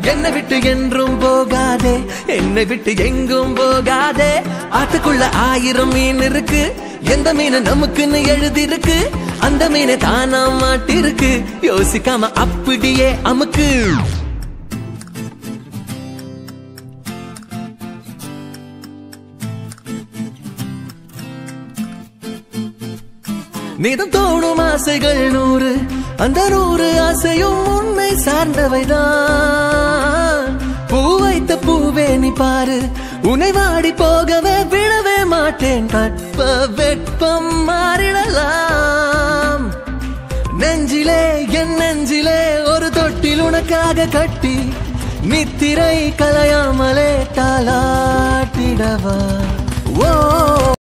என்னை விட்டு என்றும் போகாதே என்னை விட்டு எங்கும் போகாதே ஆத்துக்குள்ள ஆயிரம் மீன் இருக்கு எந்த மீன் நமக்குன்னு எழுதிருக்கு அந்த மீனை தானா மாட்டிருக்கு யோசிக்காம அப்படியே அமுக்கு நீதம் தோணும் ஆசைகள் நூறு அந்த நூறு ஆசையும் உன்னை சார்ந்தவைதான் பூ வைத்த பூவே நீ பாரு உன்னை வாடி போகவே விடவே மாட்டேன் கற்ப வெட்பம் மாறிடலாம் நெஞ்சிலே என் நெஞ்சிலே ஒரு தொட்டில் உனக்காக கட்டி நித்திரை கலையாமலே தாளாட்டிடவா ஓ